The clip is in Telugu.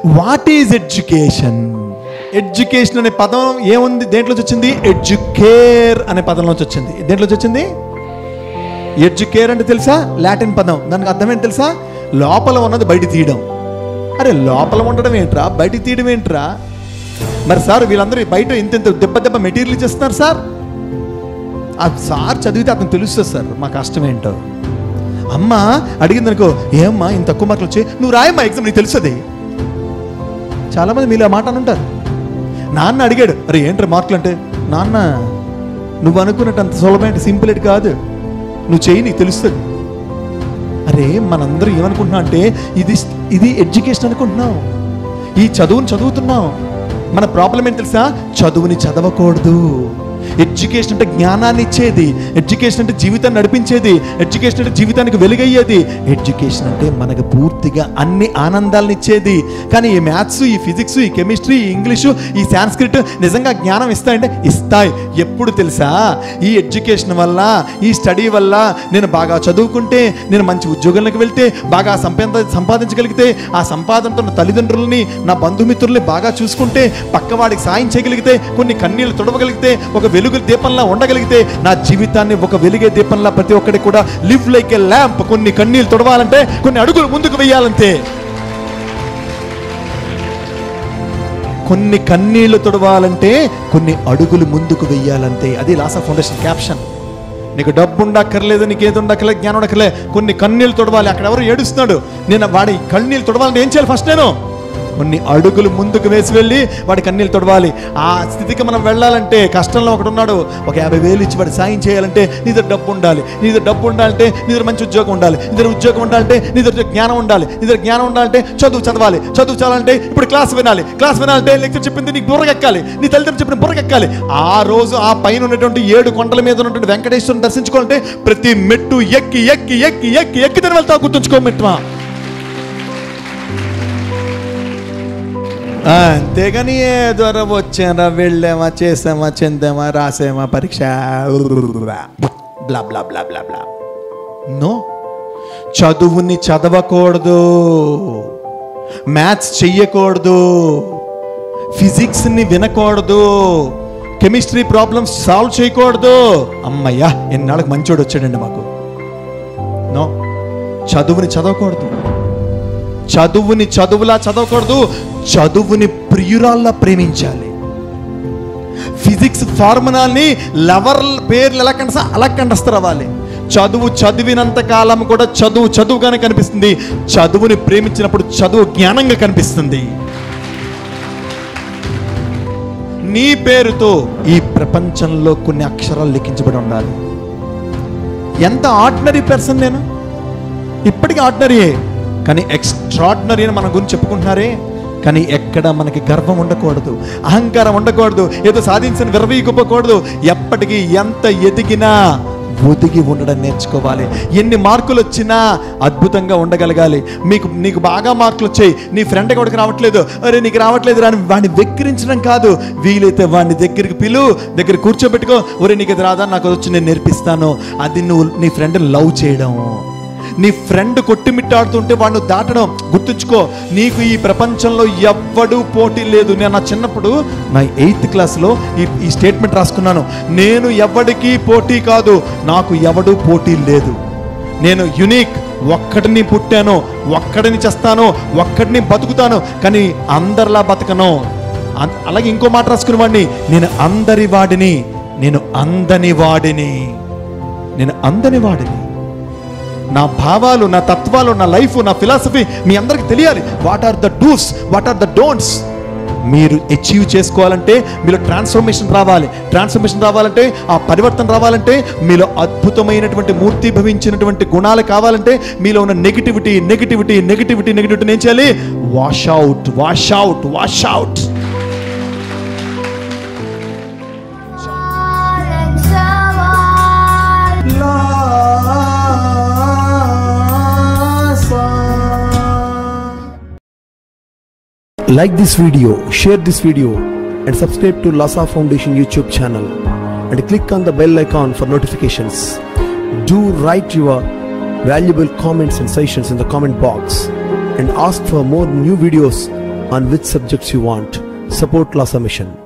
వాట్ ఈజ్ ఎడ్యుకేషన్ ఎడ్యుకేషన్ అనే పదం ఏముంది దేంట్లోంచి వచ్చింది ఎడ్యుకేర్ అనే పదంలోంచి వచ్చింది దేంట్లోంచి వచ్చింది ఎడ్యుకేర్ అంటే తెలుసా లాటిన్ పదం దానికి అర్థం ఏంటి తెలుసా లోపల ఉన్నది బయట తీయడం అరే లోపల ఉండడం ఏంట్రా బయట తీయడం ఏంట్రా మరి సార్ వీళ్ళందరూ బయట ఇంత ఇంత దెబ్బ దెబ్బ మెటీరియల్ ఇచ్చేస్తున్నారు సార్ ఆ సార్ చదివితే అతను తెలుస్తుంది సార్ మా కష్టం ఏంటో అమ్మ అడిగింది అనుకో ఏమ్మా ఇంత తక్కువ మార్కులు వచ్చి నువ్వు రాయమ్మా ఎగ్జామ్ నీకు తెలుస్తుంది చాలామంది మీరు ఆ మాట అని ఉంటారు నాన్న అడిగాడు అరే ఏంట్రా మార్కులు అంటే నాన్న నువ్వు అనుకున్నట్టు అంత సులభమైన సింపుల్ కాదు నువ్వు చేయి నీకు తెలుస్తుంది అరే మనందరూ ఏమనుకుంటున్నాం అంటే ఇది ఇది ఎడ్యుకేషన్ అనుకుంటున్నాం ఈ చదువుని చదువుతున్నాం మన ప్రాబ్లం ఏంటి తెలుసా చదువుని చదవకూడదు ఎడ్యుకేషన్ అంటే జ్ఞానాన్ని ఇచ్చేది ఎడ్యుకేషన్ అంటే జీవితాన్ని నడిపించేది ఎడ్యుకేషన్ అంటే జీవితానికి వెలుగయ్యేది ఎడ్యుకేషన్ అంటే మనకు పూర్తిగా అన్ని ఆనందాలను ఇచ్చేది కానీ ఈ మ్యాథ్స్ ఈ ఫిజిక్స్ ఈ కెమిస్ట్రీ ఈ ఇంగ్లీషు ఈ సాంస్క్రిట్ నిజంగా జ్ఞానం ఇస్తాయంటే ఇస్తాయి ఎప్పుడు తెలుసా ఈ ఎడ్యుకేషన్ వల్ల ఈ స్టడీ వల్ల నేను బాగా చదువుకుంటే నేను మంచి ఉద్యోగంలోకి వెళ్తే బాగా సంపాద సంపాదించగలిగితే ఆ సంపాదనతో నా తల్లిదండ్రులని నా బంధుమిత్రుల్ని బాగా చూసుకుంటే పక్కవాడికి సాయం చేయగలిగితే కొన్ని కన్నీళ్లు తొడవగలిగితే ఒక వెలుగు దీపంలా ఉండగలిగితే నా జీవితాన్ని ఒక వెలుగే దీపంలా ప్రతి ఒక్కటి కూడా లివ్ లైక్ ఏ ల్యాంప్ కొన్ని కన్నీళ్లు తొడవాలంటే కొన్ని అడుగులు ముందుకు వెయ్యాలంతే కొన్ని కన్నీళ్లు తొడవాలంటే కొన్ని అడుగులు ముందుకు వెయ్యాలంతే అది లాసా ఫౌండేషన్ క్యాప్షన్ నీకు డబ్బు ఉండక్కర్లేదు నీకు ఏది ఉండక్కర్లేదు జ్ఞానం ఉండక్కర్లే కొన్ని కన్నీళ్ళు తొడవాలి అక్కడ ఎవరు ఏడుస్తున్నాడు నేను వాడి కన్నీళ్ళు తొడవాలంటే ఏం చేయాలి ఫస్ట్ నేను కొన్ని అడుగులు ముందుకు వేసి వెళ్ళి వాడి కన్నీళ్ళు తొడవాలి ఆ స్థితికి మనం వెళ్ళాలంటే కష్టంలో ఒకడు ఉన్నాడు ఒక యాభై వేలు ఇచ్చి వాడి సాయం చేయాలంటే నీ దగ్గర డబ్బు ఉండాలి నీ దగ్గర డబ్బు ఉండాలంటే నీ దగ్గర మంచి ఉద్యోగం ఉండాలి నీ దగ్గర ఉద్యోగం ఉండాలంటే నీ దగ్గర జ్ఞానం ఉండాలి నీ దగ్గర జ్ఞానం ఉండాలంటే చదువు చదవాలి చదువు చదవాలంటే ఇప్పుడు క్లాస్ వినాలి క్లాస్ వినాలంటే లెక్చర్ చెప్పింది నీకు బుర్రకెక్కాలి నీ తల్లిదండ్రులు చెప్పిన బుర్రకెక్కాలి ఆ రోజు ఆ పైన ఉన్నటువంటి ఏడు కొండల మీద ఉన్నటువంటి వెంకటేశ్వరుని దర్శించుకోవాలంటే ప్రతి మెట్టు ఎక్కి ఎక్కి ఎక్కి ఎక్కి ఎక్కి తిని వెళ్తావు గుర్తుంచుకో మెట్టుమా అంతేగాని ఏ ద్వారా వచ్చారా వెళ్ళామా చేసామా చెందామా రాసామా పరీక్ష బ్లా బ్లా బ్లా బ్లా బ్లా నో చదువుని చదవకూడదు మ్యాథ్స్ చెయ్యకూడదు ఫిజిక్స్ని వినకూడదు కెమిస్ట్రీ ప్రాబ్లమ్స్ సాల్వ్ చేయకూడదు అమ్మయ్యా ఎన్నాళ్ళకి మంచోడు వచ్చాడండి మాకు నో చదువుని చదవకూడదు చదువుని చదువులా చదవకూడదు చదువుని ప్రియురాల్లా ప్రేమించాలి ఫిజిక్స్ ఫార్ములాని లవర్ పేర్లు ఎలా కంటస్తా అలా కంటస్తూ రావాలి చదువు చదివినంత కాలం కూడా చదువు చదువుగానే కనిపిస్తుంది చదువుని ప్రేమించినప్పుడు చదువు జ్ఞానంగా కనిపిస్తుంది నీ పేరుతో ఈ ప్రపంచంలో కొన్ని అక్షరాలు లిఖించబడి ఉండాలి ఎంత ఆర్డినరీ పర్సన్ నేను ఇప్పటికీ ఆర్డినరీయే కానీ ఎక్స్ట్రాడినరీ అని మన గురించి చెప్పుకుంటున్నారే కానీ ఎక్కడ మనకి గర్వం ఉండకూడదు అహంకారం ఉండకూడదు ఏదో సాధించిన విరవీయకపోకూడదు ఎప్పటికీ ఎంత ఎదిగినా ఒదిగి ఉండడం నేర్చుకోవాలి ఎన్ని మార్కులు వచ్చినా అద్భుతంగా ఉండగలగాలి మీకు నీకు బాగా మార్కులు వచ్చాయి నీ ఫ్రెండ్ ఎవరికి రావట్లేదు అరే నీకు రావట్లేదు రాని వాడిని వెక్కిరించడం కాదు వీలైతే వాడిని దగ్గరికి పిలు దగ్గర కూర్చోబెట్టుకో ఒరే నీకు ఇది రాదా నాకు వచ్చి నేను నేర్పిస్తాను అది నువ్వు నీ ఫ్రెండ్ని లవ్ చేయడం నీ ఫ్రెండ్ కొట్టిమిట్టాడుతుంటే వాడిని దాటడం గుర్తుంచుకో నీకు ఈ ప్రపంచంలో ఎవ్వడూ పోటీ లేదు నేను నా చిన్నప్పుడు నా ఎయిత్ క్లాస్లో ఈ ఈ స్టేట్మెంట్ రాసుకున్నాను నేను ఎవడికి పోటీ కాదు నాకు ఎవడూ పోటీ లేదు నేను యునిక్ ఒక్కడిని పుట్టాను ఒక్కడిని చేస్తాను ఒక్కడిని బతుకుతాను కానీ అందరిలా బతకను అం- అలాగే ఇంకో మాట రాసుకున్న వాడిని నేను అందరి వాడిని నేను అందని వాడిని నేను అందని వాడిని నా భావాలు నా తత్వాలు నా లైఫ్ నా ఫిలాసఫీ మీ అందరికి తెలియాలి what are the do's what are the don'ts మీరు అచీవ్ చేసుకోవాలంటే మీలో ట్రాన్స్ఫర్మేషన్ రావాలి ట్రాన్స్ఫర్మేషన్ రావాలంటే ఆ పరివర్తన రావాలంటే మీలో అద్భుతమైనటువంటి మూర్తి భవించినటువంటి గుణాలు కావాలంటే మీలో ఉన్న నెగిటివిటీ నెగిటివిటీ నెగిటివిటీ నెగిటివిటీ ఏం చేయాలి wash out wash out wash out Like this video, share this video, and subscribe to Lasa Foundation YouTube channel. And click on the bell icon for notifications. Do write your valuable comments and suggestions in the comment box. And ask for more new videos on which subjects you want. Support Lhasa Mission.